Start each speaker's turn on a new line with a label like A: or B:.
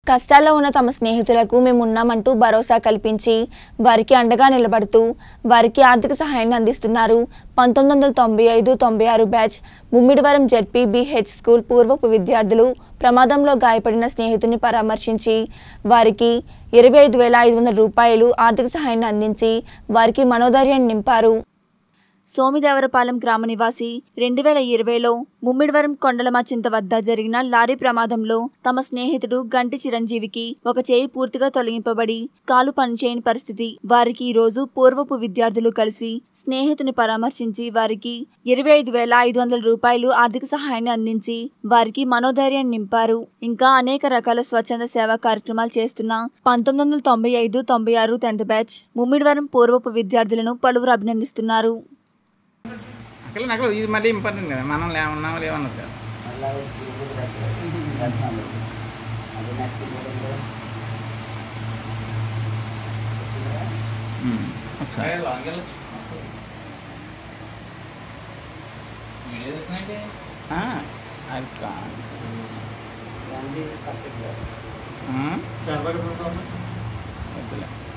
A: కష్టాల్లో ఉన్న తమ స్నేహితులకు మేము ఉన్నామంటూ భరోసా కల్పించి వారికి అండగా నిలబడుతూ వారికి ఆర్థిక సహాయాన్ని అందిస్తున్నారు పంతొమ్మిది వందల తొంభై ఐదు తొంభై ఆరు batch Mummidivaram ZP BH school పూర్వపు విద్యార్థులు ప్రమాదంలో గాయపడిన స్నేహితుని పరామర్శించి వారికి ఇరవై ఐదు వేల ఐదు వందల రూపాయలు ఆర్థిక సహాయాన్ని అందించి వారికి మనోధైర్యాన్ని నింపారు సోమిదేవరపాలెం గ్రామ నివాసి రెండు వేల ఇరవైలో ముమ్మిడివరం కొండలమాచింత వద్ద జరిగిన లారీ ప్రమాదంలో తమ స్నేహితుడు గంటి చిరంజీవికి ఒక చేయి పూర్తిగా తొలగింపబడి కాలు పనిచేయని పరిస్థితి వారికి ఈ రోజు పూర్వపు విద్యార్థులు కలిసి స్నేహితుని పరామర్శించి వారికి ఇరవై ఐదు వేల ఐదు వందల రూపాయలు ఆర్థిక సహాయాన్ని అందించి వారికి మనోధైర్యాన్ని నింపారు ఇంకా అనేక రకాల స్వచ్ఛంద సేవా కార్యక్రమాలు చేస్తున్న పంతొమ్మిది వందల తొంభై ఐదు తొంభై ఆరు టెన్త్ బ్యాచ్ ముమ్మిడివరం పూర్వపు విద్యార్థులను పలువురు అభినందిస్తున్నారు
B: అక్కడ నాకు ఇది మళ్ళీ ఇంపార్టెంట్ కదా మనం లేమన్నామో లేవన్నది కదా
C: మళ్ళీ ఇప్పుడు కలిసి అందరికి అది నెక్స్ట్ కూడా వచ్చిందా
B: ఒకసారి ఆ, అది కాదు
C: ఇవన్నీ పర్ఫెక్ట్
B: ఆ? వద్దులే